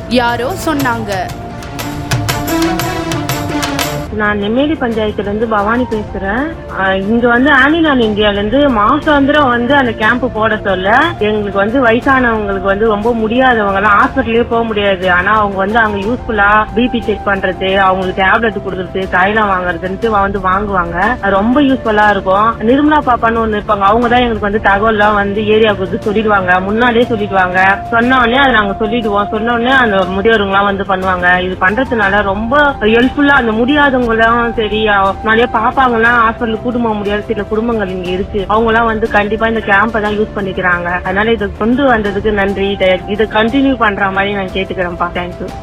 யாரோ சொன்னாங்க நான் நெம்மேலி பஞ்சாயத்துல இருந்து பவானி பேசுறேன் ஆஹ் இங்க வந்து ஆனிலான் இந்தியால இருந்து மாசாந்திரம் வந்து அந்த கேம்ப் போட சொல்ல எங்களுக்கு வந்து வயசானவங்களுக்கு வந்து ரொம்ப முடியாதவங்க எல்லாம் ஹாஸ்பிட்டலே போக முடியாது ஆனா அவங்க வந்து அங்க யூஸ்ஃபுல்லா பிபி செக் பண்றது அவங்களுக்கு டேப்லெட் கொடுக்கறது தைலம் வாங்குறதுன்ட்டு வந்து வாங்குவாங்க அது ரொம்ப யூஸ்ஃபுல்லா இருக்கும் நிர்மலா பாப்பான்னு ஒண்ணு இருப்பாங்க அவங்க தான் எங்களுக்கு வந்து தகவல் எல்லாம் வந்து ஏரியாவுக்கு வந்து சொல்லிடுவாங்க முன்னாடியே சொல்லிடுவாங்க சொன்ன உடனே அதை நாங்க சொல்லிடுவோம் சொன்ன உடனே அந்த முதியோருங்க எல்லாம் வந்து பண்ணுவாங்க இது பண்றதுனால ரொம்ப ஹெல்ப்ஃபுல்லா அந்த முடியாதவங்க எல்லாம் சரி அவ- நிறைய பாப்பாங்க எல்லாம் ஹாஸ்பிட்டல் கூட்டு போக முடியாத சில குடும்பங்கள் இங்க இருக்கு அவங்க எல்லாம் வந்து கண்டிப்பா இந்த கேம்ப தான் யூஸ் பண்ணிக்கிறாங்க அதனால இதை கொண்டு வந்ததுக்கு நன்றி இதை இதை கண்டினியூ பண்ற மாதிரி நான் கேட்டுக்கிறேன்ப்பா தேங்க்யூ